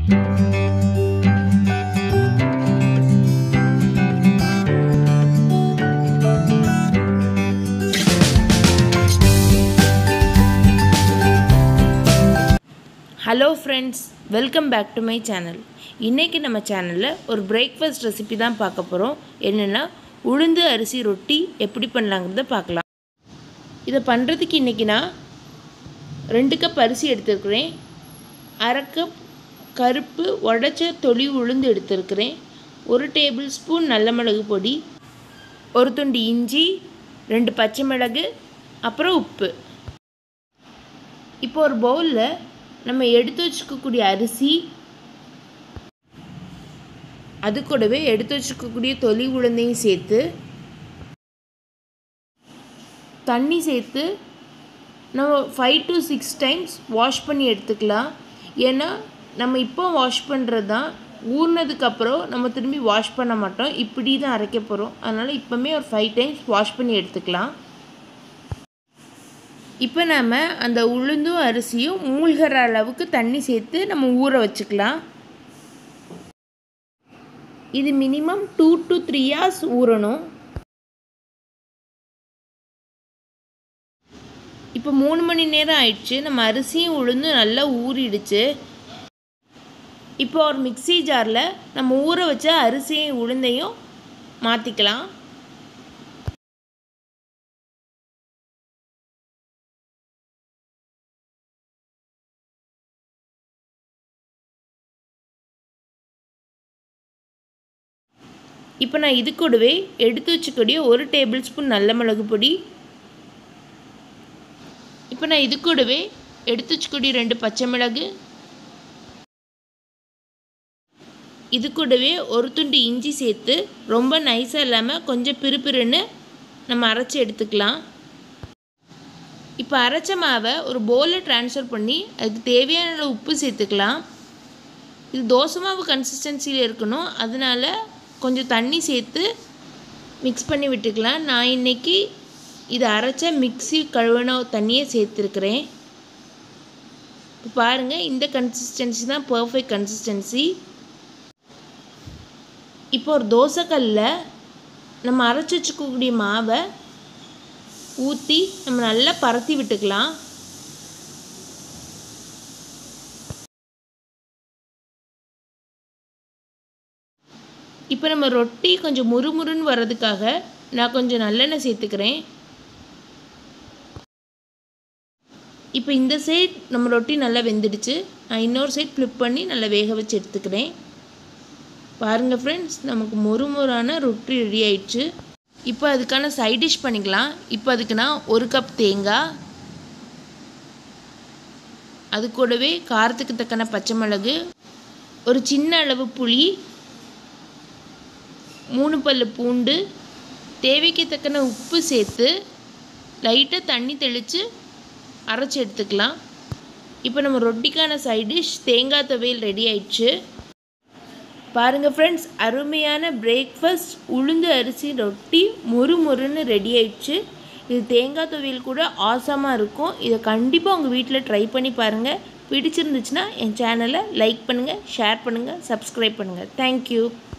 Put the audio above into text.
hello friends welcome back to my channel இன்றைக்கி நம்ம சேனலில் ஒரு பிரேக்ஃபாஸ்ட் ரெசிபி தான் பார்க்க போகிறோம் என்னென்னா உளுந்து அரிசி ரொட்டி எப்படி பண்ணலாங்கிறத பார்க்கலாம் இதை பண்ணுறதுக்கு இன்றைக்கி நான் ரெண்டு கப் அரிசி எடுத்துருக்கிறேன் அரை கப் கருப்பு உடச்ச தொளி உளுந்து எடுத்துருக்கிறேன் ஒரு டேபிள் ஸ்பூன் நல்ல மிளகு பொடி ஒரு துண்டு இஞ்சி ரெண்டு பச்சை மிளகு அப்புறம் உப்பு இப்போ ஒரு பவுலில் நம்ம எடுத்து வச்சுக்கக்கூடிய அரிசி அது கூடவே எடுத்து வச்சுக்கக்கூடிய தொலி உளுந்தையும் சேர்த்து தண்ணி சேர்த்து நம்ம five to six times wash பண்ணி எடுத்துக்கலாம் ஏன்னா நம்ம இப்போ வாஷ் பண்ணுறது தான் ஊறினதுக்கப்புறம் நம்ம திரும்பி வாஷ் பண்ண மாட்டோம் இப்படி தான் அரைக்க போகிறோம் அதனால் இப்போமே ஒரு ஃபைவ் டைம்ஸ் வாஷ் பண்ணி எடுத்துக்கலாம் இப்போ நம்ம அந்த உளுந்தும் அரிசியும் மூழ்கிற அளவுக்கு தண்ணி சேர்த்து நம்ம ஊற வச்சுக்கலாம் இது minimum two to three hours ஊறணும் இப்போ மூணு மணி நேரம் ஆயிடுச்சு நம்ம அரிசியும் உளுந்தும் நல்லா ஊறிடுச்சு இப்போ ஒரு மிக்சி ஜாரில் நம்ம ஊற வச்ச அரிசியும் உளுந்தையும் மாற்றிக்கலாம் இப்போ நான் இது கூடவே எடுத்து வச்சுக்கூடிய ஒரு டேபிள் ஸ்பூன் நல்ல மிளகு பொடி இப்போ நான் இது கூடவே எடுத்து வச்சுக்கூடிய ரெண்டு பச்சை மிளகு இது கூடவே ஒரு துண்டு இஞ்சி சேர்த்து ரொம்ப நைஸாக இல்லாமல் கொஞ்சம் பிறுபிறுன்னு நம்ம அரைச்சி எடுத்துக்கலாம் இப்போ அரைச்ச மாவை ஒரு பவுலில் ட்ரான்ஸ்ஃபர் பண்ணி அதுக்கு தேவையான உப்பு சேர்த்துக்கலாம் இது தோசை மாவு கன்சிஸ்டன்சியில் இருக்கணும் அதனால் கொஞ்சம் தண்ணி சேர்த்து மிக்ஸ் பண்ணி விட்டுக்கலாம் நான் இன்றைக்கி இதை அரைச்ச மிக்ஸி கழுவின தண்ணியை சேர்த்துருக்குறேன் இப்போ பாருங்கள் இந்த கன்சிஸ்டன்சி தான் பர்ஃபெக்ட் கன்சிஸ்டன்சி இப்போ ஒரு தோசைக்கல்லில் நம்ம அரைச்சி வச்சுக்கக்கூடிய மாவை ஊற்றி நம்ம நல்லா பரத்தி விட்டுக்கலாம் இப்போ நம்ம ரொட்டி கொஞ்சம் முறுமுறுன்னு வர்றதுக்காக நான் கொஞ்சம் நல்லெண்ணெய் சேர்த்துக்கிறேன் இப்போ இந்த சைட் நம்ம ரொட்டி நல்லா வெந்துடுச்சு நான் இன்னொரு சைட் ஃப்ளிப் பண்ணி நல்லா வேக வச்சு எடுத்துக்கிறேன் பாருங்கள் ஃப்ரெண்ட்ஸ் நமக்கு முறுமுறான ரொட்டி ரெடி ஆயிடுச்சு இப்போ அதுக்கான சைட் டிஷ் பண்ணிக்கலாம் இப்போ அதுக்கு நான் ஒரு கப் தேங்காய் அது கூடவே காரத்துக்கு தக்கன பச்சை மிளகு ஒரு சின்ன அளவு புளி மூணு பல் பூண்டு தேவைக்கு தக்கன உப்பு சேர்த்து லைட்டாக தண்ணி தெளித்து அரைச்சி எடுத்துக்கலாம் இப்போ நம்ம ரொட்டிக்கான சைட் டிஷ் தேங்காய் துவையல் ரெடி ஆயிடுச்சு பாருங்கள் ஃப்ரெண்ட்ஸ் அருமையான பிரேக்ஃபாஸ்ட் உளுந்து அரிசி ரொட்டி மொறு மொறுன்னு ரெடி ஆயிடுச்சு இது தேங்காய் துவையல் கூட ஆசமாக இருக்கும் இதை கண்டிப்பாக உங்கள் வீட்டில் ட்ரை பண்ணி பாருங்கள் பிடிச்சிருந்துச்சுன்னா என் சேனலை லைக் பண்ணுங்கள் ஷேர் பண்ணுங்கள் சப்ஸ்கிரைப் பண்ணுங்கள் தேங்க்யூ